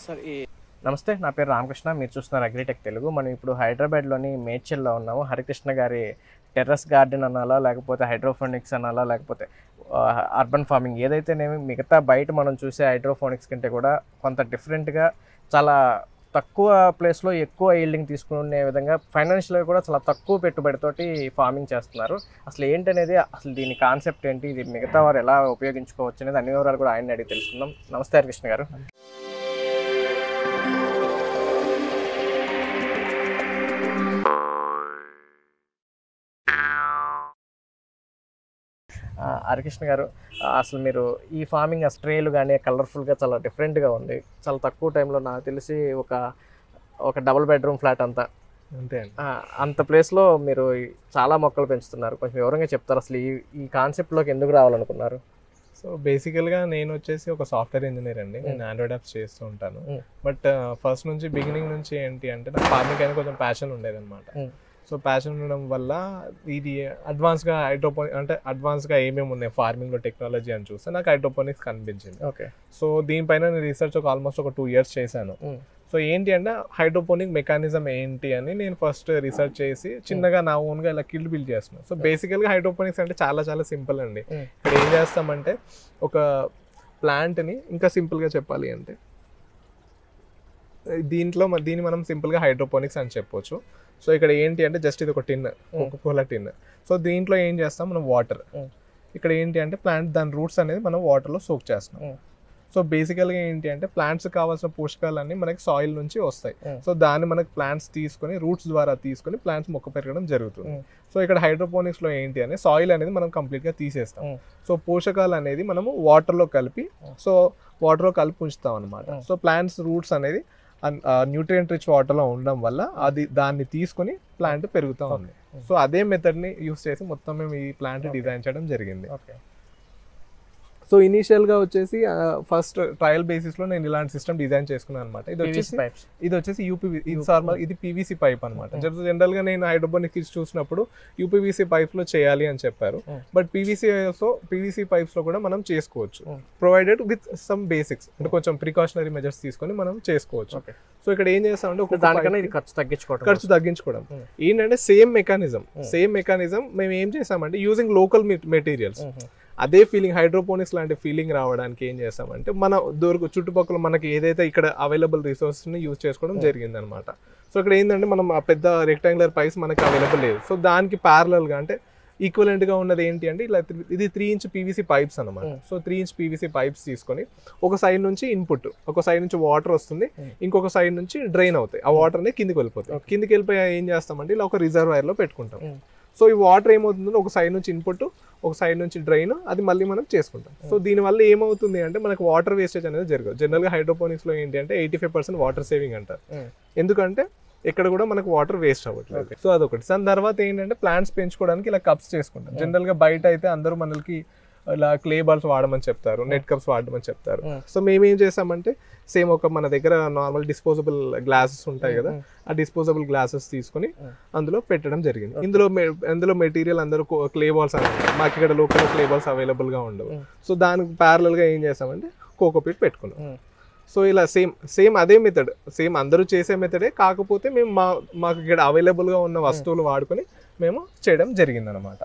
Sir ఈ నమస్తే నా పేరు రామకృష్ణ మీరు చూస్తున్నారు అగ్రిటెక్ తెలుగు మనం ఇప్పుడు హైదరాబాద్లోని మేడ్చల్లో ఉన్నాము హరికృష్ణ గారి టెర్రస్ గార్డెన్ అనాలా లేకపోతే హైడ్రోఫోనిక్స్ అనాలా లేకపోతే అర్బన్ ఫార్మింగ్ ఏదైతేనేమి మిగతా బయట మనం చూసే హైడ్రోఫోనిక్స్ కంటే కూడా కొంత డిఫరెంట్గా చాలా తక్కువ ప్లేస్లో ఎక్కువ ఈల్డింగ్ తీసుకునే విధంగా ఫైనాన్షియల్గా కూడా చాలా తక్కువ పెట్టుబడితోటి ఫార్మింగ్ చేస్తున్నారు అసలు ఏంటనేది అసలు దీని కాన్సెప్ట్ ఏంటి ఇది మిగతా వారు ఎలా ఉపయోగించుకోవచ్చు అనేది అన్ని వివరాలు కూడా ఆయన అడిగి తెలుసుకుందాం నమస్తే హరికృష్ణ గారు ఆ, హరికృష్ణ గారు ఆ, అసలు మీరు ఈ ఫార్మింగ్ ఆ స్ట్రేలు కానీ కలర్ఫుల్గా చాలా డిఫరెంట్గా ఉంది చాలా తక్కువ టైంలో నాకు తెలిసి ఒక ఒక డబుల్ బెడ్రూమ్ ఫ్లాట్ అంతా అంతే అండి ఆ, అంత ప్లేస్లో మీరు ఈ చాలా మొక్కలు పెంచుతున్నారు కొంచెం వివరంగా చెప్తారు అసలు ఈ ఈ కాన్సెప్ట్లోకి ఎందుకు రావాలనుకున్నారు సో బేసికల్గా నేను వచ్చేసి ఒక సాఫ్ట్వేర్ ఇంజనీర్ అండి నేను ఆండ్రాయిడ్ యాప్స్ చేస్తూ ఉంటాను Mm. బట్ ఫస్ట్ నుంచి బిగినింగ్ నుంచి ఏంటి అంటే నాకు ఫార్మింగ్ అనేది కొంచెం ప్యాషన్ ఉండేదన్నమాట Mm. సో ప్యాషన్ ఉండడం వల్ల ఇది అడ్వాన్స్గా హైడ్రోపోనిక్ అంటే అడ్వాన్స్గా ఏమేమి ఉన్నాయి ఫార్మింగ్లో టెక్నాలజీ అని చూస్తే నాకు హైడ్రోపోనిక్స్ కనిపించింది ఓకే సో దీనిపైన నేను రీసెర్చ్ ఒక ఆల్మోస్ట్ ఒక టూ ఇయర్స్ చేశాను సో ఏంటి అంటే హైడ్రోపోనిక్ మెకానిజం ఏంటి అని నేను ఫస్ట్ రీసెర్చ్ చేసి చిన్నగా నా ఓన్గా ఇలా కిల్డ్ బిల్డ్ చేస్తున్నాను సో బేసికల్గా హైడ్రోపోనిక్స్ అంటే చాలా చాలా సింపుల్ అండి Mm. ఇక్కడ ఏం చేస్తామంటే ఒక ప్లాంట్ని ఇంకా సింపుల్గా చెప్పాలి అంటే దీంట్లో మ- దీన్ని మనం సింపుల్గా హైడ్రోపోనిక్స్ అని చెప్పొచ్చు సో ఇక్కడ ఏంటి అంటే జస్ట్ ఇది ఒక టిన్ ఒక కోలా టిన్ సో దీంట్లో ఏం చేస్తాం మనం వాటర్ Mm. ఇక్కడ ఏంటి అంటే ప్లాంట్ దాని రూట్స్ అనేది మనం వాటర్లో సోక్ చేస్తున్నాం Mm. సో బేసికల్గా ఏంటి అంటే ప్లాంట్స్ కావాల్సిన పోషకాలన్నీ మనకి సాయిల్ నుంచి వస్తాయి Mm. సో దాన్ని మనకి ప్లాంట్స్ తీసుకొని రూట్స్ ద్వారా తీసుకొని ప్లాంట్స్ మొక్క పెరగడం జరుగుతుంది Mm. సో ఇక్కడ hydroponics లో ఏంటి అంటే సాయిల్ అనేది మనం కంప్లీట్గా తీసేస్తాం Mm. సో పోషకాలు అనేది మనము వాటర్లో కలిపి Mm. సో వాటర్లో కలిపి ఉంచుతాం అనమాట Mm. సో ప్లాంట్స్ రూట్స్ అనేది న్యూట్రియంట్ రిచ్ వాటర్లో ఉండడం వల్ల అది దాన్ని తీసుకొని ప్లాంట్ పెరుగుతూ ఉంది Mm. సో అదే మెథడ్ని యూస్ చేసి మొత్తం మేము ఈ ప్లాంట్ Okay. డిజైన్ చేయడం జరిగింది ఓకే సో ఇనీషియల్గా వచ్చేసి ఫస్ట్ ట్రయల్ బేసిస్లో నేను ఇలాంటి సిస్టమ్ డిజైన్ చేసుకున్నాను అనమాట ఇది వచ్చేసి పైప్స్ ఇది వచ్చేసి యూపీవీ ఇది UPVC. నార్మల్ ఇది పీవీసీ పైప్ అనమాట Mm. జనరల్ గా నేను హైడ్రోపోనిక్ కిట్స్ చూసినప్పుడు యూపీవీసీ పైప్ లో చేయాలి అని చెప్పారు Mm. బట్ పీవీసీ లో పీవీసీ పైప్స్ లో కూడా మనం చేసుకోవచ్చు Mm. Provided with some basics అంటే కొంచెం ప్రికాషనరీ మెజర్స్ తీసుకొని మనం చేసుకోవచ్చు ఓకే సో ఇక్కడ ఏం చేస్తామంటే ఒక దానికన్నా ఇది ఖర్చు తగ్గించుకోవడం ఖర్చు తగ్గించుకోవడం Mm. ఏంటంటే same mechanism Mm. Same mechanism మేము ఏం చేసామంటే యూజింగ్ లోకల్ మెటీరియల్స్ మ్మ్. అదే ఫీలింగ్ హైడ్రోపోనిక్స్ లాంటి ఫీలింగ్ రావడానికి ఏం చేస్తామంటే మన దొరుకు చుట్టుపక్కల మనకి ఏదైతే ఇక్కడ అవైలబుల్ రిసోర్స్ని యూజ్ చేసుకోవడం Hmm. జరిగింది అనమాట సో ఇక్కడ ఏంటంటే మనం ఆ పెద్ద రెక్టాంగులర్ పైస్ మనకి అవైలబుల్ లేదు సో దానికి parallel గా అంటే ఈక్వలెంట్ గా ఉన్నది ఏంటి అంటే ఇలా త్రి- ఇది త్రీ ఇంచ్ పీవీసీ పైప్స్ అనమాట Hmm. So three inch PVC pipes తీసుకొని ఒక సైడ్ నుంచి ఇన్పుట్ ఒక సైడ్ నుంచి వాటర్ వస్తుంది Hmm. ఇంకొక సైడ్ నుంచి డ్రైన్ అవుతాయి ఆ వాటర్ అనేది కిందికి వెళ్ళిపోతాయి Okay. కిందికి వెళ్ళిపోయి ఏం చేస్తామంటే ఇలా ఒక రిజర్వాయర్ లో పెట్టుకుంటాం Hmm. సో ఈ వాటర్ ఏమవుతుందంటే ఒక సైడ్ నుంచి ఇన్పుట్ ఒక సైడ్ నుంచి డ్రైన్ అది మళ్ళీ మనం చేసుకుంటాం సో దీనివల్ల ఏమవుతుంది అంటే మనకు వాటర్ వేస్టేజ్ అనేది జరగదు జనరల్గా హైడ్రోపోనిక్స్ లో ఏంటి అంటే eighty five percent water saving అంటారు Mm. ఎందుకంటే ఎక్కడ కూడా మనకు వాటర్ వేస్ట్ అవ్వట్లేదు సో అదొకటి దాని తర్వాత ఏంటంటే ప్లాంట్స్ పెంచుకోవడానికి ఇలా కప్స్ చేసుకుంటాం Mm. జనరల్ గా బయట అయితే అందరూ మనకి ఇలా క్లే బాల్స్ వాడమని చెప్తారు నెట్ కప్స్ వాడమని చెప్తారు Mm. సో మేము ఏం చేసామంటే సేమ్ ఒక మన దగ్గర నార్మల్ డిస్పోజబుల్ గ్లాసెస్ ఉంటాయి కదా మ్మ్. ఆ డిస్పోజబుల్ గ్లాసెస్ తీసుకొని Mm. అందులో పెట్టడం జరిగింది Okay. ఇందులో మె- అందులో మెటీరియల్ అందరూ క్లే బాల్స్ అనేది మాకు ఇక్కడ లోకల్ క్లే బాల్స్ అవైలబుల్ గా ఉండవు Mm. సో దానికి parallel గా ఏం చేసామంటే కోకోపీట్ పెట్టుకున్నాం మ్మ్. సో ఇలా సేమ్ సేమ్ అదే మెథడ్ సేమ్ అందరూ చేసే మెథడే కాకపోతే మేము మా మాకు ఇక్కడ available గా ఉన్న వస్తువులు వాడుకొని మేము చేయడం జరిగింది అనమాట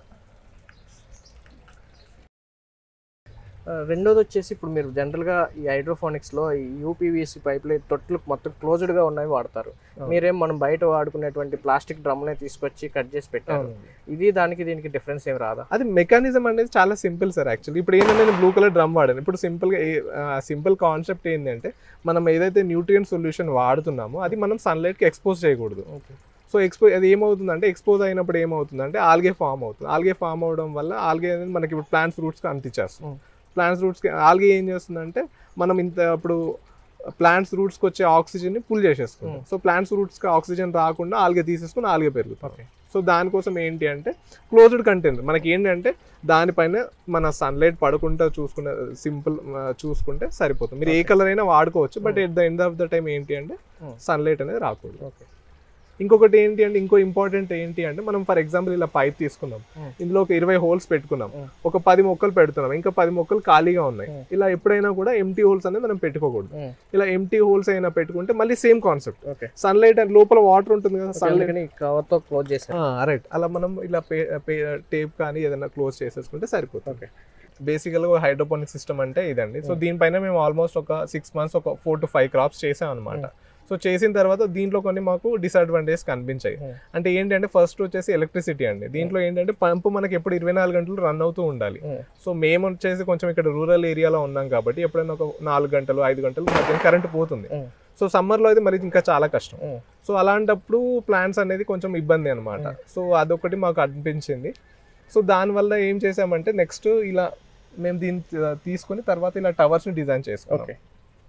ఆ, రెండోది వచ్చేసి ఇప్పుడు మీరు జనరల్గా ఈ హైడ్రోఫోనిక్స్లో ఈ యూపీవీసీ పైపులు తొట్లు మొత్తం క్లోజ్డ్గా ఉన్నవి వాడతారు అవును. మీరేం మనం బయట వాడుకునేటువంటి ప్లాస్టిక్ డ్రమ్నే తీసుకొచ్చి కట్ చేసి పెట్టారు ఇది దానికి దీనికి డిఫరెన్స్ ఏం రాదా అది మెకానిజం అనేది చాలా సింపుల్ సార్ యాక్చువల్లీ ఇప్పుడు ఏంటంటే నేను బ్లూ కలర్ డ్రమ్ వాడాను ఇప్పుడు సింపుల్గా సింపుల్ కాన్సెప్ట్ ఏంటంటే మనం ఏదైతే న్యూట్రియన్ సొల్యూషన్ వాడుతున్నామో అది మనం సన్లైట్కి ఎక్స్పోజ్ చేయకూడదు ఓకే సో ఎక్స్పో అది ఏమవుతుందంటే ఎక్స్పోజ్ అయినప్పుడు ఏమవుతుందంటే ఆల్గే ఫామ్ అవుతుంది ఆల్గే ఫామ్ అవడం వల్ల ఆల్గే అనేది మనకి ఇప్పుడు ప్లాంట్స్ రూట్స్కి అంటించేస్తుంది Mm. ప్లాంట్స్ రూట్స్కి ఆల్గే ఏం చేస్తుందంటే మనం ఇంత ఇప్పుడు ప్లాంట్స్ రూట్స్కి వచ్చే ఆక్సిజన్ని పుల్ చేసేసుకుంటాం Mm. సో ప్లాంట్స్ రూట్స్కి ఆక్సిజన్ రాకుండా ఆల్గే తీసేసుకుని ఆల్గే పెరుగుతుంది ఓకే సో దానికోసం ఏంటి అంటే క్లోజ్డ్ కంటైనర్ మనకి ఏంటంటే దానిపైన మన సన్లైట్ పడకుండా చూసుకునే సింపుల్ చూసుకుంటే సరిపోతుంది మీరు ఏ కలర్ అయినా వాడుకోవచ్చు but at the end of the time ఏంటి అంటే Mm. సన్లైట్ అనేది రాకూడదు ఓకే ఇంకొకటి ఏంటి అంటే ఇంకో ఇంపార్టెంట్ ఏంటి అంటే మనం ఫర్ ఎగ్జాంపుల్ ఇలా పైప్ తీసుకున్నాం Hmm. ఇందులో ఒక ఇరవై హోల్స్ పెట్టుకున్నాం Hmm. ఒక పది మొక్కలు పెడుతున్నాం ఇంకా పది మొక్కలు ఖాళీగా ఉన్నాయి Hmm. ఇలా ఎప్పుడైనా కూడా ఎంటీ హోల్స్ అనేది మనం పెట్టుకోకూడదు ఉమ్, ఇలా ఎంటీ హోల్స్ అయినా పెట్టుకుంటే మళ్ళీ సేమ్ కాన్సెప్ట్ ఓకే సన్లైట్ లోపల వాటర్ ఉంటుంది కదా సన్లైట్ అందుకని కవర్ తో క్లోజ్ చేశారు రైట్ అలా మనం ఇలా టేప్ కానీ ఏదైనా క్లోజ్ చేసేసుకుంటే సరిపోతుంది ఓకే బేసికల్గా హైడ్రోపోనిక్ సిస్టమ్ అంటే ఇదండి సో దీనిపైన మేము ఆల్మోస్ట్ ఒక సిక్స్ మంత్స్ ఒక ఫోర్ టు ఫైవ్ క్రాప్స్ చేసాం అనమాట సో చేసిన తర్వాత దీంట్లో కొన్ని మాకు డిసడ్వాంటేజ్ కనిపించాయి Hmm. అంటే ఏంటంటే ఫస్ట్ వచ్చేసి ఎలక్ట్రిసిటీ అండి దీంట్లో ఏంటంటే పంపు మనకి ఎప్పుడు ఇరవై నాలుగు గంటలు రన్ అవుతూ ఉండాలి ఉమ్, సో మేము వచ్చేసి కొంచెం ఇక్కడ రూరల్ ఏరియాలో ఉన్నాం కాబట్టి ఎప్పుడైనా ఒక నాలుగు గంటలు ఐదు గంటలు మధ్య కరెంట్ పోతుంది ఉమ్, సో సమ్మర్లో అయితే మరి ఇంకా చాలా కష్టం ఉమ్, సో అలాంటప్పుడు ప్లాన్స్ అనేది కొంచెం ఇబ్బంది అనమాట సో అదొకటి మాకు అనిపించింది సో దానివల్ల ఏం చేసామంటే నెక్స్ట్ ఇలా మేము దీన్ని త- తీసుకొని తర్వాత ఇలా టవర్స్ ని డిజైన్ చేసుకున్నాం ఓకే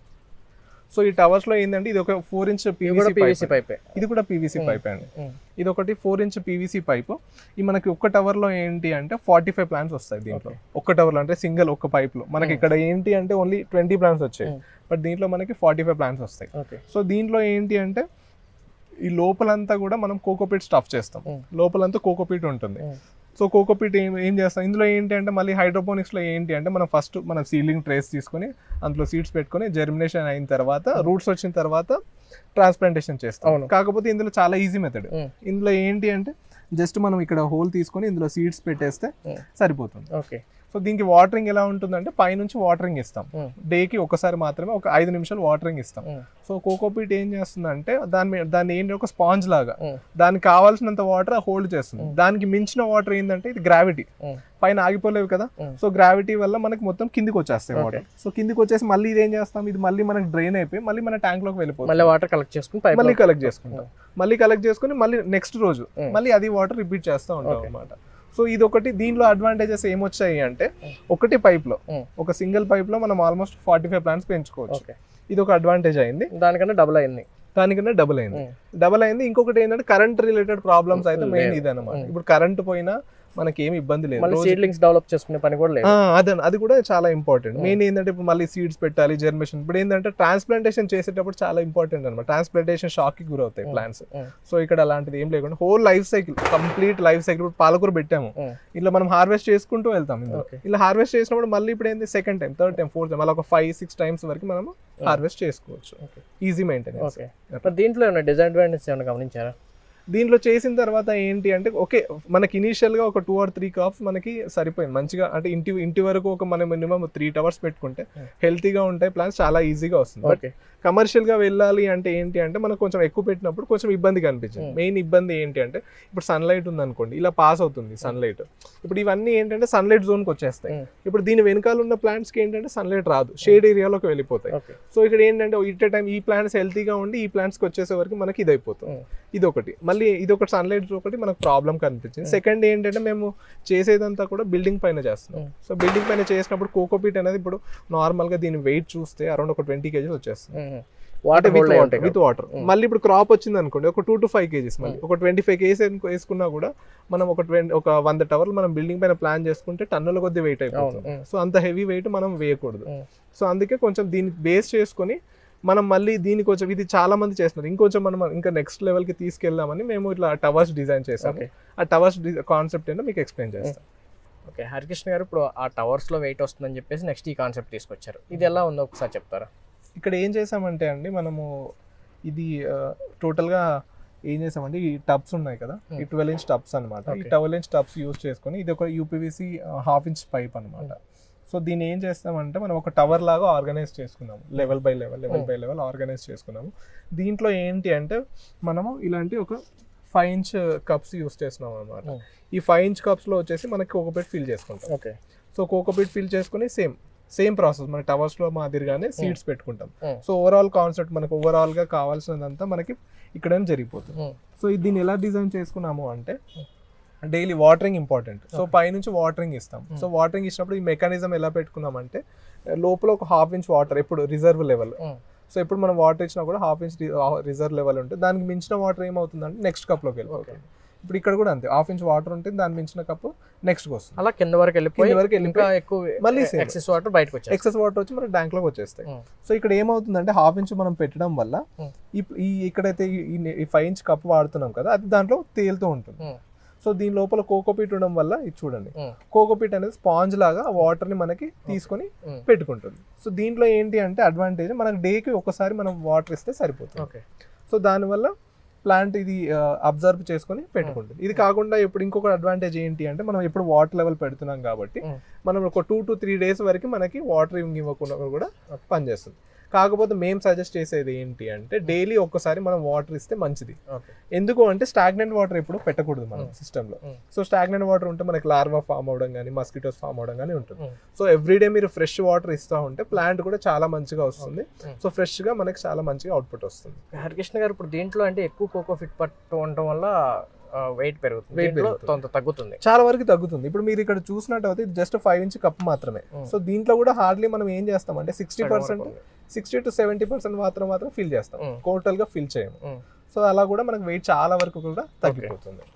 సో ఈ టవర్స్ లో ఏంటంటే ఇది ఒక ఫోర్ ఇంచ్ ఇది కూడా పీవీసీ పీవీసీ పైప్ పైపే ఇది కూడా పీవీసీ Hmm. పైప్ అండి ఉమ్, ఇది ఒకటి ఫోర్ ఇంచ్ పీవీసీ పైప్ ఈ మనకి ఒక్క టవర్ లో ఏంటి అంటే ఫార్టీ ఫైవ్ ప్లాన్స్ వస్తాయి దీంట్లో ఒక్క టవర్ లో అంటే సింగిల్ ఒక్క పైప్ లో మనకి Hmm. ఇక్కడ ఏంటి అంటే ఓన్లీ ట్వంటీ ప్లాన్స్ వచ్చాయి Hmm. బట్ దీంట్లో మనకి ఫార్టీ ఫైవ్ ప్లాన్స్ వస్తాయి ఓకే సో దీంట్లో ఏంటి అంటే ఈ లోపలంతా కూడా మనం కోకోపీట్ స్టఫ్ చేస్తాం Mm. లోపలంతా కోకోపీట్ ఉంటుంది Mm. సో కోకోపీట్ ఏం ఏం చేస్తాం ఇందులో ఏంటి అంటే మళ్ళీ hydroponics లో ఏంటి అంటే మనం ఫస్ట్ మన సీలింగ్ ట్రేస్ తీసుకొని అందులో సీడ్స్ పెట్టుకొని జర్మినేషన్ అయిన తర్వాత రూట్స్ వచ్చిన తర్వాత ట్రాన్స్ప్లాంటేషన్ చేస్తాం అవును. కాకపోతే ఇందులో చాలా ఈజీ మెథడ్ ఉమ్, ఇందులో ఏంటి అంటే జస్ట్ మనం ఇక్కడ హోల్ తీసుకొని ఇందులో సీడ్స్ పెట్టేస్తే Mm. సరిపోతుంది ఓకే సో దీనికి వాటరింగ్ ఎలా ఉంటుందంటే పైనుంచి వాటరింగ్ ఇస్తాం ఉమ్, డేకి ఒకసారి మాత్రమే ఒక ఐదు నిమిషాలు వాటరింగ్ ఇస్తాం ఉమ్, సో కోకోపీట్ ఏం చేస్తుందంటే దాని మీద- దాన్ని ఏంటి ఒక స్పాంజ్ లాగా ఉమ్, దానికి కావాల్సినంత వాటర్ హోల్డ్ చేస్తుంది దానికి మించిన వాటర్ ఏంటంటే ఇది గ్రావిటీ ఉమ్, పైన ఆగిపోలేవు కదా Mm. సో గ్రావిటీ వల్ల మనకి మొత్తం కిందికి వచ్చేస్తాయి వాటర్ సో కిందికి వచ్చేసి మళ్ళీ ఇది ఏం చేస్తాం ఇది మళ్ళీ మనకి డ్రైన్ అయిపోయి మళ్ళీ మన ట్యాంక్ లోకి వెళ్ళిపోతుంది మళ్ళీ వాటర్ కలెక్ట్ చేసుకుని పైప్ మళ్ళీ కలెక్ట్ చేసుకుంటాం మళ్ళీ కలెక్ట్ చేసుకుని మళ్ళీ నెక్స్ట్ రోజు Mm. మళ్ళీ అది వాటర్ రిపీట్ చేస్తూ ఉంటాం Okay. అనమాట సో ఇది ఒకటి దీనిలో అడ్వాంటేజెస్ ఏమొచ్చాయి అంటే ఒకటి పైప్ లో Mm. ఒక సింగిల్ పైప్ లో మనం ఆల్మోస్ట్ ఫార్టీ ఫైవ్ ప్లాంట్స్ పెంచుకోవచ్చు ఓకే ఇది ఒక అడ్వాంటేజ్ అయింది దానికన్నా డబుల్ అయింది దానికన్నా డబుల్ అయింది ఉమ్, డబుల్ అయింది ఇంకొకటి ఏంటంటే కరెంట్ రిలేటెడ్ ప్రాబ్లమ్స్ అయితే మెయిన్ లేదు. ఇది అనమాట Mm. ఇప్పుడు కరెంట్ పోయినా మనకి ఏమి ఇబ్బంది లేదు మళ్ళీ రోజు- సీడ్లింగ్స్ డెవలప్ చేసుకునే పని కూడా లేదు ఆ, అదే అది కూడా చాలా ఇంపార్టెంట్ మెయిన్ ఏంటంటే ఇప్పుడు మళ్ళీ సీడ్స్ పెట్టాలి జర్మినేషన్ ఇప్పుడు ఏంటంటే ట్రాన్స్ప్లాంటేషన్ చేసేటప్పుడు చాలా ఇంపార్టెంట్ అనమాట ట్రాన్స్ప్లాంటేషన్ షాక్ కి గురవుతాయి ప్లాంట్స్ ఉమ్, సో ఇక్కడ అలాంటిది ఏం లేకుండా whole life cycle complete life cycle ఇప్పుడు పాలకూర పెట్టాము ఉమ్, ఇట్లా మనం హార్వెస్ట్ చేసుకుంటూ వెళ్తాం ఇందులో. Okay. ఇలా హార్వెస్ట్ చేసినప్పుడు మళ్ళీ ఇప్పుడు ఏంది second time third time fourth time అలా ఒక ఫైవ్ సిక్స్ టైమ్స్ వరకు మనం హార్వెస్ట్ చేసుకోవచ్చు Okay. ఈజీ మెయింటెనెన్స్ ఓకే మరి దీంట్లో ఏమైనా డిసడ్వాంటేజ్ ఏమైనా గమనించారా దీంట్లో చేసిన తర్వాత ఏంటి అంటే ఓకే మనకి ఇనీషియల్ గా ఒక టూ ఆర్ త్రీ క్రాప్స్ మనకి సరిపోయింది మంచిగా అంటే ఇంటి ఇంటి వరకు ఒక మనం మినిమం త్రీ టవర్స్ పెట్టుకుంటే Hmm. హెల్తీగా ఉంటాయి ప్లాన్స్ చాలా ఈజీగా వస్తుంది బట్ ఓకే కమర్షియల్ గా వెళ్ళాలి అంటే ఏంటి అంటే మనకు కొంచెం ఎక్కువ పెట్టినప్పుడు కొంచెం ఇబ్బంది కనిపించింది Hmm. మెయిన్ ఇబ్బంది ఏంటి అంటే ఇప్పుడు సన్లైట్ ఉంది అనుకోండి ఇలా పాస్ అవుతుంది సన్లైట్ ఇప్పుడు ఇవన్నీ ఏంటంటే సన్లైట్ జోన్కి వచ్చేస్తాయి Hmm. ఇప్పుడు దీని వెనకాల ఉన్న plants కి ఏంటంటే సన్లైట్ రాదు షేడ్ ఏరియాలోకి వెళ్ళిపోతాయి ఓకే సో ఇక్కడ ఏంటంటే ఇట్ టైం ఈ ప్లాంట్స్ హెల్తీగా ఉండి ఈ plants కి వచ్చేసే వరకు మనకి ఇది అయిపోతుంది Hmm. ఇది ఒకటి మళ్ళీ ఇది ఒకటి సన్లైట్ ఒకటి మనకు ప్రాబ్లం కనిపించింది సెకండ్ ఏంటంటే మేము చేసేదంతా కూడా బిల్డింగ్ పైన చేస్తున్నాం Hmm. సో బిల్డింగ్ పైన చేసినప్పుడు కోకోపీట్ అనేది ఇప్పుడు నార్మల్ గా దీని వెయిట్ చూస్తే అరౌండ్ ఒక ట్వంటీ కేజీస్ వచ్చేస్తుంది వాటర్ విత్ హోల్డ్ అయి వాటర్ ఉంటాయి విత్ వాటర్ మళ్ళీ ఇప్పుడు క్రాప్ వచ్చింది అనుకోండి ఒక టూ టు ఫైవ్ కేజీస్ మళ్ళీ ఒక ట్వంటీ ఫైవ్ కేజీస్ వేసుకున్నా కూడా మనం ఒక ట్వంటీ ఒక వంద టవర్లు మనం బిల్డింగ్ పైన ప్లాన్ చేసుకుంటే టన్నుల కొద్ది వెయిట్ అయిపోతుంది అవును. సో అంత హెవీ వెయిట్ మనం వేయకూడదు Mm. సో అందుకే కొంచెం దీన్ని బేస్ చేసుకొని మనం మళ్ళీ దీనికి కొంచెం ఇది చాలా మంది చేస్తున్నారు ఇంకొంచెం మనం ఇంకా నెక్స్ట్ లెవెల్ కి తీసుకెళ్దామని మేము ఇట్లా టవర్స్ డిజైన్ చేసాము ఓకే ఆ టవర్స్ కాన్సెప్ట్ ఏంటో మీకు ఎక్స్ప్లెయిన్ చేస్తాం ఓకే హరికృష్ణ గారు ఇప్పుడు ఆ టవర్స్ లో వెయిట్ వస్తుందని చెప్పేసి నెక్స్ట్ ఈ కాన్సెప్ట్ తీసుకొచ్చారు ఇది ఎలా ఉందో ఒకసారి చెప్తారా ఇక్కడ ఏం చేసామంటే అండి మనము ఇది టోటల్ గా ఏం చేసామంటే ఈ టబ్స్ ఉన్నాయి కదా ఈ ట్వెల్వ్ ఇంచ్ టబ్స్ అనమాట ఈ Okay. Twelve inch tubs use చేసుకొని ఇది ఒక యూపీవీసీ హాఫ్ ఇంచ్ పైప్ అనమాట సో దీన్ని ఏం చేస్తామంటే మనం ఒక టవర్ లాగా ఆర్గనైజ్ చేసుకున్నాము level by level level by level organise చేసుకున్నాము దీంట్లో ఏంటి అంటే మనము ఇలాంటి ఒక ఫైవ్ ఇంచ్ కప్స్ యూస్ చేస్తున్నాం అనమాట Mm. ఈ ఫైవ్ ఇంచ్ కప్స్ లో వచ్చేసి మనకి కోకోపీట్ ఫిల్ చేసుకుంటాం ఓకే సో కోకోపీట్ ఫిల్ చేసుకుని సేమ్ సేమ్ ప్రాసెస్ మన టవర్స్ లో మాదిరిగానే సీడ్స్ పెట్టుకుంటాం Mm. సో ఓవరాల్ కాన్సెప్ట్ మనకు ఓవరాల్ గా కావాల్సినదంతా మనకి ఇక్కడ జరిగిపోతుంది సో ఇది దీన్ని ఎలా డిజైన్ చేసుకున్నాము అంటే డైలీ వాటరింగ్ ఇంపార్టెంట్ సో పైనుంచి వాటరింగ్ ఇస్తాం సో వాటరింగ్ ఇచ్చినప్పుడు ఈ మెకానిజం ఎలా పెట్టుకున్నామంటే లోపల ఒక హాఫ్ ఇంచ్ వాటర్ ఎప్పుడు రిజర్వ్ లెవెల్ సో ఎప్పుడు మనం వాటర్ ఇచ్చినా కూడా హాఫ్ ఇంచ్ రిజర్వ్ లెవెల్ ఉంటుంది దానికి మించిన వాటర్ ఏమవుతుందంటే నెక్స్ట్ కప్లోకి వెళ్ళిపోతుంది ఇప్పుడు ఇక్కడ కూడా అంతే హాఫ్ ఇంచ్ వాటర్ ఉంటుంది దాని మించిన కప్పు నెక్స్ట్ వస్తుంది అలా కింద వరకు వెళ్ళిపోయి కింద వరకు వెళ్ళిపోయి ఇంకా ఎక్కువ మళ్ళీ same. ఎక్సెస్ వాటర్ బయటకు వచ్చాయి ఎక్సెస్ వాటర్ వచ్చి మన ట్యాంక్ లోకి వచ్చేస్తాయి ఉమ్. సో ఇక్కడ ఏమవుతుందంటే హాఫ్ ఇంచ్ మనం పెట్టడం వల్ల ఉమ్. ఈ ఈ ఇక్కడైతే ఈ- ఈ ఫైవ్ ఇంచ్ కప్ వాడుతున్నాం కదా అది దాంట్లో తేలుతూ ఉంటుంది ఉమ్. సో దీని లోపల కోకోపీట్ ఉండడం వల్ల ఇది చూడండి ఉమ్. కోకోపీట్ అనేది స్పాంజ్ లాగా ఆ వాటర్ ని మనకి తీసుకొని ఉమ్. పెట్టుకుంటుంది సో దీంట్లో ఏంటి అంటే అడ్వాంటేజ్ మనకి డేకి ఒకసారి మనం వాటర్ ఇస్తే సరిపోతుంది ఓకే సో దానివల్ల ప్లాంట్ ఇది అబ్జర్వ్ చేసుకొని పెట్టుకుంటుంది ఇది కాకుండా ఇప్పుడు ఇంకొక అడ్వాంటేజ్ ఏంటి అంటే మనం ఎప్పుడు వాటర్ లెవెల్ పెడుతున్నాం కాబట్టి Mm. మనం ఒక టూ టు త్రీ డేస్ వరకు మనకి వాటర్ ఇవ్వకుండా కూడా పనిచేస్తుంది కాకపోతే మేము సజెస్ట్ చేసేది ఏంటి అంటే డైలీ ఒక్కసారి మనం వాటర్ ఇస్తే మంచిది ఓకే ఎందుకు అంటే స్టాగ్నెంట్ వాటర్ ఎప్పుడు పెట్టకూడదు మనం Mm. సిస్టమ్ లో Mm. సో స్టాగ్నెంట్ వాటర్ ఉంటే మనకి లార్వా ఫామ్ అవడం కానీ మస్కిటోస్ ఫామ్ అవడం కానీ ఉంటుంది Mm. సో ఎవ్రీడే మీరు ఫ్రెష్ వాటర్ ఇస్తూ ఉంటే ప్లాంట్ కూడా చాలా మంచిగా వస్తుంది Mm. సో ఫ్రెష్ గా మనకి చాలా మంచిగా అవుట్పుట్ వస్తుంది హరికృష్ణ గారు ఇప్పుడు దీంట్లో అంటే ఎక్కువ కోకో ఫిట్ పట్టు ఉండటం వల్ల వెయిట్ పెరుగుతుంది Weight దీంట్లో పెరుగుతుంది. కొంత తగ్గుతుంది చాలా వరకు తగ్గుతుంది ఇప్పుడు మీరు ఇక్కడ చూసినట్టయితే ఇది జస్ట్ ఫైవ్ ఇంచ్ కప్ మాత్రమే Mm. సో దీంట్లో కూడా హార్డ్లీ మనం ఏం చేస్తాం అంటే సిక్స్టీ సగం పర్సెంట్ వరకు ఉంది. సిక్స్టీ టు సెవెంటీ పర్సెంట్ మాత్రం మాత్రం ఫిల్ చేస్తాం Mm. టోటల్ గా ఫిల్ చేయము Mm. సో అలా కూడా మనకు వెయిట్ చాలా వరకు కూడా తగ్గిపోతుంది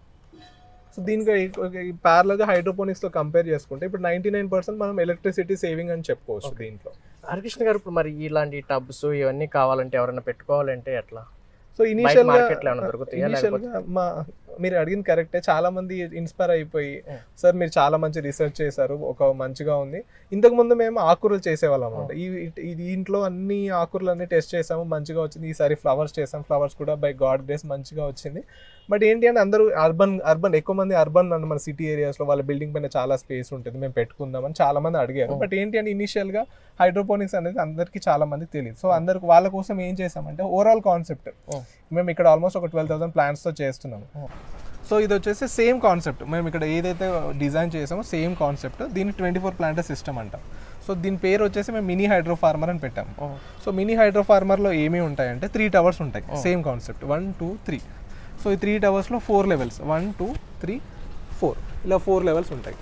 సో దీనికి ప్యారల్ గా హైడ్రోపోనిక్స్ తో కంపేర్ చేసుకుంటే ఇప్పుడు నైన్టీ నైన్ పర్సెంట్ మనం ఎలక్ట్రిసిటీ సేవింగ్ అని చెప్పుకోవచ్చు దీంట్లో హరికృష్ణ గారు ఇప్పుడు మరి ఇలాంటి టబ్స్ ఇవన్నీ కావాలంటే ఎవరైనా పెట్టుకోవాలంటే ఎట్లా సో ఇనిషియల్ market లో ఏమైనా దొరుకుతాయా? ఇనిషియల్ గా మా మీరు అడిగింది కరెక్టే చాలా మంది ఇన్స్పైర్ అయిపోయి Mm. సార్ మీరు చాలా మంచి రీసెర్చ్ చేశారు ఒక మంచిగా ఉంది ఇంతకు ముందు మేము ఆకుకూరలు చేసేవాళ్ళం అనమాట ఈ ఈ దీంట్లో అన్ని ఆకుకూరలు అన్ని టెస్ట్ చేసాము మంచిగా వచ్చింది ఈసారి ఫ్లవర్స్ చేసాం ఫ్లవర్స్ కూడా బై గాడ్ గ్రేస్ మంచిగా వచ్చింది బట్ ఏంటి అంటే అందరూ అర్బన్ అర్బన్ ఎక్కువ మంది అర్బన్ అండ్ మన సిటీ ఏరియాస్ లో వాళ్ళ బిల్డింగ్ పైన చాలా స్పేస్ ఉంటుంది మేము పెట్టుకుందామని చాలా మంది అడిగారు Mm. బట్ ఏంటి అంటే ఇనిషియల్ గా హైడ్రోపోనిక్స్ అనేది అందరికీ చాలా మందికి తెలియదు సో అందరికి వాళ్ళ కోసం ఏం చేసామంటే ఓవరాల్ కాన్సెప్ట్ Mm. మేము ఇక్కడ ఆల్మోస్ట్ ఒక ట్వెల్వ్ థౌసండ్ ప్లాన్స్ తో చేస్తున్నాము Mm. సో ఇది వచ్చేసి సేమ్ కాన్సెప్ట్ మేము ఇక్కడ ఏదైతే డిజైన్ చేసామో సేమ్ కాన్సెప్ట్ దీన్ని ట్వంటీ ఫోర్ ప్లాంట్ సిస్టమ్ అంటాం సో దీని పేరు వచ్చేసి మేము మినీ హైడ్రో ఫార్మర్ అని పెట్టాము సో మినీ హైడ్రో ఫార్మర్లో ఏమేమి ఉంటాయంటే త్రీ టవర్స్ ఉంటాయి same concept one two three so ఈ త్రీ టవర్స్లో four levels one two three four ఇలా ఫోర్ లెవెల్స్ ఉంటాయి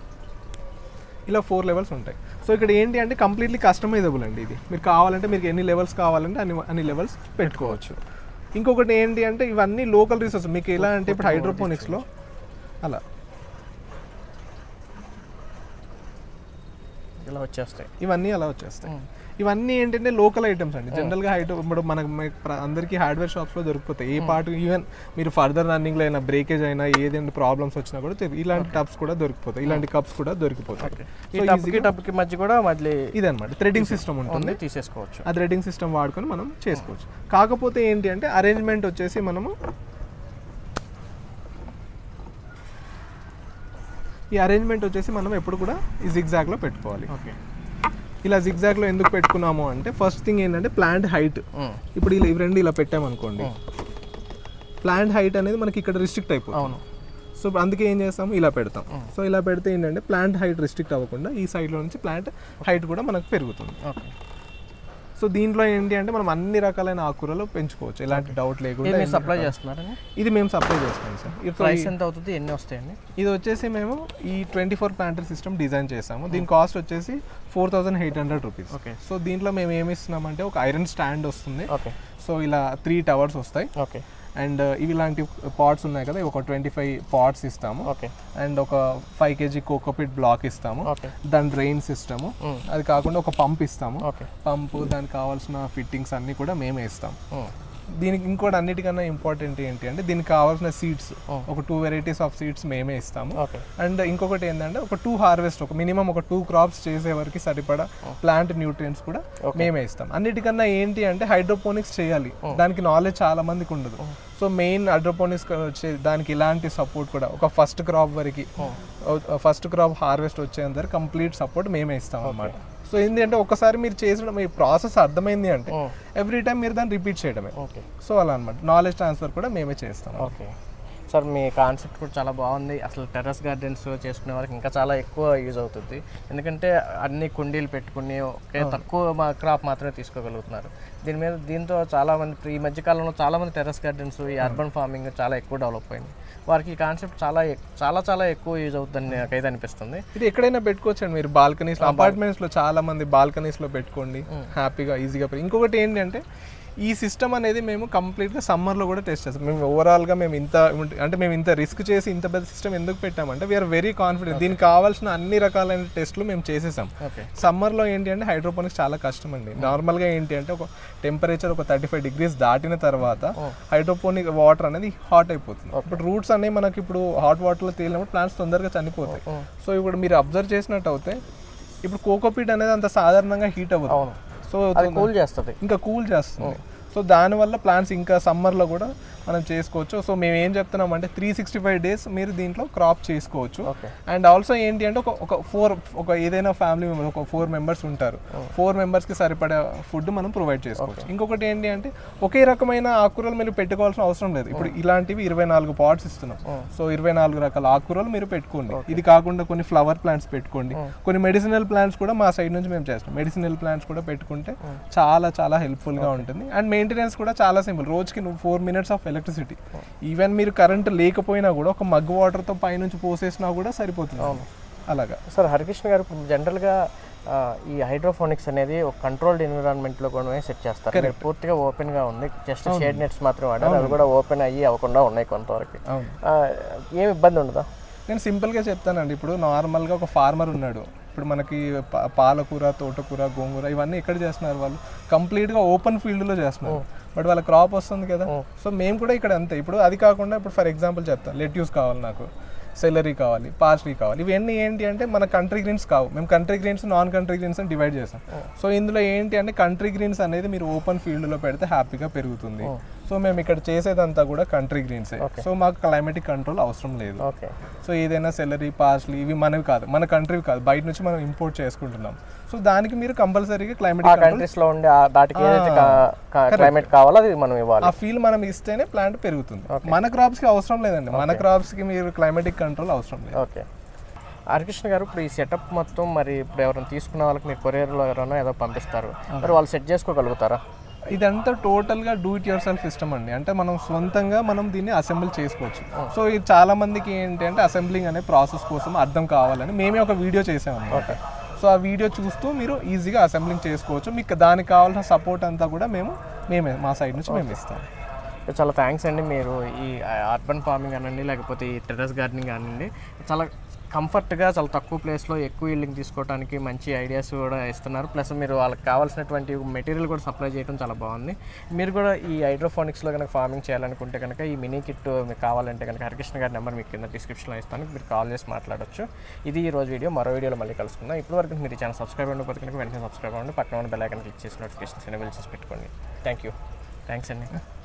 ఇలా ఫోర్ లెవెల్స్ ఉంటాయి సో ఇక్కడ ఏంటి అంటే కంప్లీట్లీ కస్టమైజబుల్ అండి ఇది మీరు కావాలంటే మీకు ఎన్ని లెవెల్స్ కావాలంటే అన్ని అన్ని లెవెల్స్ పెట్టుకోవచ్చు ఇంకొకటి ఏంటి అంటే ఇవన్నీ లోకల్ రిసోర్స్ మీకు ఎలా అంటే ఇప్పుడు హైడ్రోపోనిక్స్లో అలా ఇలా వచ్చేస్తాయి ఇవన్నీ అలా వచ్చేస్తాయి ఇవన్నీ ఏంటంటే లోకల్ ఐటమ్స్ అండి జనరల్గా హైట్ ఇప్పుడు మనకు మీ- ప్ర- అందరికీ హార్డ్వేర్ షాప్స్లో దొరికిపోతాయి ఏ పార్ట్ ఈవెన్ మీరు ఫర్దర్ రన్నింగ్లో అయినా బ్రేకేజ్ అయినా ఏదైనా ప్రాబ్లమ్స్ వచ్చినా కూడా తెలి- ఇలాంటి టబ్స్ కూడా దొరికిపోతాయి ఇలాంటి కప్స్ కూడా దొరికిపోతాయి ఈ టబ్కి టబ్కి మధ్య కూడా మళ్ళీ ఇదన్నమాట థ్రెడింగ్ సిస్టమ్ ఉంటుంది ఉంది తీసేసుకోవచ్చు ఆ థ్రెడింగ్ సిస్టమ్ వాడుకొని మనం చేసుకోవచ్చు కాకపోతే ఏంటి అంటే అరేంజ్మెంట్ వచ్చేసి మనము ఈ అరేంజ్మెంట్ వచ్చేసి మనం ఎప్పుడు కూడా ఈ జిగ్జాగ్లో పెట్టుకోవాలి ఓకే ఇలా జిగ్జాగ్లో ఎందుకు పెట్టుకున్నాము అంటే ఫస్ట్ థింగ్ ఏంటంటే ప్లాంట్ హైట్ ఇప్పుడు ఇలా ఇవి రెండు ఇలా పెట్టామనుకోండి ప్లాంట్ హైట్ అనేది మనకి ఇక్కడ రిస్ట్రిక్ట్ అయిపోతుంది అవును సో అందుకే ఏం చేస్తాము ఇలా పెడతాం సో ఇలా పెడితే ఏంటంటే ప్లాంట్ హైట్ రిస్ట్రిక్ట్ అవ్వకుండా ఈ సైడ్లో నుంచి ప్లాంట్ హైట్ కూడా మనకు పెరుగుతుంది ఓకే సో దీంట్లో ఏంటి అంటే మనం అన్ని రకాలైన ఆకుకూరలు పెంచుకోవచ్చు ఎలాంటి డౌట్ లేకుండా మీరు ఎన్ని సప్లై రకాలు- చేస్తున్నారండి ఇది మేము సప్లై చేస్తాం సార్ ఇది ప్రైస్ ఎంత అవుతుంది ఎన్ని వస్తాయండి ఇది వచ్చేసి మేము ఈ twenty four planter system design చేసాము దీని కాస్ట్ వచ్చేసి four thousand eight hundred rupees okay so దీంట్లో మేము ఏమి ఇస్తున్నామంటే ఒక ఐరన్ స్టాండ్ వస్తుంది ఓకే సో ఇలా త్రీ టవర్స్ వస్తాయి ఓకే అండ్ ఇవి ఇలాంటి పాట్స్ ఉన్నాయి కదా ఇవి ఒక ట్వంటీ ఫైవ్ పాట్స్ ఇస్తాము ఓకే అండ్ ఒక ఫైవ్ కేజీ కోకోపిట్ బ్లాక్ ఇస్తాము ఓకే దాని డ్రైన్ సిస్టము Mm. అది కాకుండా ఒక పంప్ ఇస్తాము ఓకే పంపు దానికి కావాల్సిన ఫిట్టింగ్స్ అన్నీ కూడా మేమే ఇస్తాం దీనికి ఇంకోటి అన్నిటికన్నా ఇంపార్టెంట్ ఏంటి అంటే దీనికి కావాల్సిన సీడ్స్ Mm. ఒక టూ వెరైటీస్ ఆఫ్ సీడ్స్ మేమే ఇస్తాము ఓకే అండ్ ఇంకొకటి ఏంటంటే ఒక టూ హార్వెస్ట్ ఒక మినిమం ఒక టూ క్రాప్స్ చేసే వరకు సరిపడా ప్లాంట్ న్యూట్రియంట్స్ కూడా మేమే ఇస్తాం అన్నిటికన్నా ఏంటి అంటే హైడ్రోపోనిక్స్ చేయాలి దానికి నాలెడ్జ్ చాలా మందికి ఉండదు సో మెయిన్ హైడ్రోపోనిక్స్ వచ్చే దానికి ఇలాంటి సపోర్ట్ కూడా ఒక ఫస్ట్ క్రాప్ వరకు ఫస్ట్ క్రాప్ హార్వెస్ట్ వచ్చేంత వరకు కంప్లీట్ సపోర్ట్ మేమే ఇస్తాం అన్నమాట సో ఏంటి అంటే ఒకసారి మీరు చేసిన మీ ప్రాసెస్ అర్థమైంది అంటే ఎవ్రీ టైం మీరు దాన్ని రిపీట్ చేయడమే ఓకే సో అలా అనమాట నాలెడ్జ్ ట్రాన్స్ఫర్ కూడా మేమే చేస్తాం ఓకే సార్ మీ కాన్సెప్ట్ కూడా చాలా బాగుంది అసలు టెర్రస్ గార్డెన్స్ చేసుకునే వాళ్ళకి ఇంకా చాలా ఎక్కువ యూజ్ అవుతుంది ఎందుకంటే అన్ని కుండీలు పెట్టుకుని ఒకే తక్కువ మా క్రాప్ మాత్రమే తీసుకోగలుగుతున్నారు దీని మీద దీంతో చాలా మంది ఈ మధ్య కాలంలో చాలా మంది టెర్రస్ గార్డెన్స్ ఈ అర్బన్ ఫార్మింగ్ చాలా ఎక్కువ డెవలప్ అయింది వారికి ఈ కాన్సెప్ట్ చాలా ఎక్- చాలా చాలా ఎక్కువ యూజ్ అవుతుందని నాకైతే అనిపిస్తుంది ఇది ఎక్కడైనా పెట్టుకోవచ్చండి మీరు బాల్కనీస్ అపార్ట్మెంట్స్ లో చాలా మంది బాల్కనీస్ లో పెట్టుకోండి హ్యాపీగా ఈజీగా ఇంకొకటి ఏంటంటే ఈ సిస్టమ్ అనేది మేము కంప్లీట్గా సమ్మర్లో కూడా టెస్ట్ చేస్తాం మేము ఓవరాల్గా మేము ఇంత అంటే మేము ఇంత రిస్క్ చేసి ఇంత పెద్ద సిస్టమ్ ఎందుకు పెట్టామంటే వీఆర్ వెరీ కాన్ఫిడెంట్ దీనికి కావాల్సిన అన్ని రకాలైన టెస్ట్లు మేము చేసేసాం ఓకే సమ్మర్లో ఏంటి అంటే హైడ్రోపోనిక్స్ చాలా కష్టం అండి నార్మల్గా ఏంటి అంటే ఒక టెంపరేచర్ ఒక థర్టీ ఫైవ్ డిగ్రీస్ దాటిన తర్వాత హైడ్రోపోనిక్ వాటర్ అనేది హాట్ అయిపోతుంది ఇప్పుడు రూట్స్ అనేవి మనకి ఇప్పుడు హాట్ వాటర్లో తేలినప్పుడు ప్లాంట్స్ తొందరగా చనిపోతాయి సో ఇప్పుడు మీరు అబ్జర్వ్ చేసినట్టు అయితే ఇప్పుడు కోకోపీట్ అనేది అంత సాధారణంగా హీట్ అవ్వదు అవును సో అది కూల్ చేస్తుంది ఇంకా కూల్ చేస్తుంది సో దానివల్ల ప్లాంట్స్ ఇంకా సమ్మర్లో కూడా మనం చేసుకోవచ్చు సో మేము ఏం చెప్తున్నాం అంటే త్రీ సిక్స్టీ ఫైవ్ డేస్ మీరు దీంట్లో క్రాప్ చేసుకోవచ్చు ఓకే అండ్ ఆల్సో ఏంటి అంటే ఒక ఒక ఫోర్ ఒక ఏదైనా ఫ్యామిలీ మెంబర్ ఒక ఫోర్ మెంబర్స్ ఉంటారు ఫోర్ మెంబర్స్కి సరిపడే ఫుడ్ మనం ప్రొవైడ్ చేసుకోవచ్చు ఇంకొకటి ఏంటి అంటే ఒకే రకమైన ఆకుకూరలు మీరు పెట్టుకోవాల్సిన అవసరం లేదు ఇప్పుడు ఇలాంటివి ఇరవై నాలుగు పాట్స్ ఇస్తున్నాం సో ఇరవై నాలుగు రకాల ఆకుకూరలు మీరు పెట్టుకోండి ఇది కాకుండా కొన్ని ఫ్లవర్ ప్లాంట్స్ పెట్టుకోండి కొన్ని మెడిసినల్ ప్లాంట్స్ కూడా మా సైడ్ నుంచి మేము చేస్తాం మెడిసినల్ ప్లాంట్స్ కూడా పెట్టుకుంటే చాలా చాలా హెల్ప్ఫుల్గా ఉంటుంది అండ్ మెయింటెనెన్స్ కూడా చాలా సింపుల్ రోజుకి నువ్వు four minutes of electricity even మీరు కరెంట్ లేకపోయినా కూడా ఒక మగ్ వాటర్తో పైనుంచి పోసేసినా కూడా సరిపోతుంది అలాగా సార్ హరికృష్ణ గారు ఇప్పుడు జనరల్గా ఆ, ఈ హైడ్రోఫోనిక్స్ అనేది ఒక కంట్రోల్డ్ ఎన్విరాన్మెంట్లో కూడా సెట్ చేస్తారు మీరు పూర్తిగా ఓపెన్గా ఉంది జస్ట్ షేడ్ నెట్స్ మాత్రం వాడారు అవి కూడా ఓపెన్ అయ్యి అవ్వకుండా ఉన్నాయి కొంతవరకు అవును ఆ, ఏం ఇబ్బంది ఉండదా నేను సింపుల్గా చెప్తానండి ఇప్పుడు నార్మల్గా ఒక ఫార్మర్ ఉన్నాడు ఇప్పుడు మనకి పా- పాలకూర తోటకూర గోంగూర ఇవన్నీ ఎక్కడ చేస్తున్నారు వాళ్ళు కంప్లీట్గా ఓపెన్ ఫీల్డ్లో చేస్తున్నారు బట్ వాళ్ళ క్రాప్ వస్తుంది కదా సో మేము కూడా ఇక్కడ అంతే ఇప్పుడు అది కాకుండా ఇప్పుడు ఫర్ ఎగ్జాంపుల్ చెప్తాను లెట్యూస్ కావాలి నాకు సెలరీ కావాలి పార్స్లీ కావాలి ఇవన్నీ ఏంటి అంటే మన కంట్రీ గ్రీన్స్ కావు మేము country greens non country greens అని డివైడ్ చేస్తాం సో ఇందులో ఏంటి అంటే కంట్రీ గ్రీన్స్ అనేది మీరు ఓపెన్ ఫీల్డ్లో పెడితే హ్యాపీగా పెరుగుతుంది సో మేము ఇక్కడ చేసేదంతా కూడా కంట్రీ గ్రీన్సే సో మాకు క్లైమేటిక్ కంట్రోల్ అవసరం లేదు ఓకే సో ఏదైనా సెలరీ పార్స్లీ ఇవి మనవి కాదు మన కంట్రీ కాదు బయట నుంచి మనం ఇంపోర్ట్ చేసుకుంటున్నాం సో దానికి మీరు కంపల్సరీగా ఆ క్లైమేటిక్ కంట్రోల్ కంట్రీస్ లో ఉండే ఆ వాటికి ఏదైతే క్లైమేట్ కావాలో అది మనం ఇవ్వాలి ఆ ఫీల్ మనం ఇస్తేనే ప్లాంట్ పెరుగుతుంది మన క్రాప్స్ కి అవసరం లేదండి మన క్రాప్స్ కి మీరు క్లైమేటిక్ కంట్రోల్ అవసరం లేదు ఓకే హరికృష్ణ గారు ఇప్పుడు ఈ సెటప్ మొత్తం మరి ఇప్పుడు ఎవరైనా తీసుకున్న వాళ్ళకి మీరు కొరియర్లో ఎవరైనా ఏదో పంపిస్తారు మరి వాళ్ళు సెట్ చేసుకోగలుగుతారా ఇదంతా టోటల్ గా do it yourself system అండి అంటే మనం సొంతంగా మనం దీన్ని అసెంబుల్ చేసుకోవచ్చు సో ఇది చాలా మందికి ఏంటి అంటే అసెంబ్లింగ్ అనే ప్రాసెస్ కోసం అర్థం కావాలని మేమే ఒక వీడియో చేసాం అనమాట సో ఆ వీడియో చూస్తూ మీరు ఈజీగా అసెంబ్లింగ్ చేసుకోవచ్చు మీకు దానికి కావాల్సిన సపోర్ట్ అంతా కూడా మేము మేమే మా సైడ్ నుంచి మేము ఇస్తాం చాలా థ్యాంక్స్ అండి మీరు ఈ అర్బన్ ఫార్మింగ్ అనండి లేకపోతే ఈ టెర్రస్ గార్డెనింగ్ కానివ్వండి చాలా కంఫర్ట్గా చాలా తక్కువ ప్లేస్లో ఎక్కువ ఇల్లింగ్ తీసుకోవడానికి మంచి ఐడియాస్ కూడా ఇస్తున్నారు ప్లస్ మీరు వాళ్ళకి కావాల్సినటువంటి మెటీరియల్ కూడా సప్లై చేయడం చాలా బాగుంది మీరు కూడా ఈ హైడ్రోఫోనిక్స్లో కనుక ఫార్మింగ్ చేయాలనుకుంటే కనుక ఈ మినీ కిట్ మీకు కావాలంటే కనుక హరికృష్ణ గారి నెంబర్ మీకు కింద డిస్క్రిప్షన్లో ఇస్తాను మీరు కాల్ చేసి మాట్లాడొచ్చు ఇది ఈ రోజు వీడియో మరో వీడియోలో మళ్ళీ కలుసుకుందాం ఇప్పుడు వరకు మీరు ఈ ఛానల్ సబ్స్క్రైబ్ అయినప్పుడు కనుక వెంటనే సబ్స్క్రైబ్ అవ్వండి పక్కన ఉన్న బెల్ ఐకాన్ క్లిక్ చేసి నోటిఫికేషన్ ఎనేబుల్ చేసి పెట్టుకోండి థ్యాంక్ యూ థ్యాంక్స్ అండి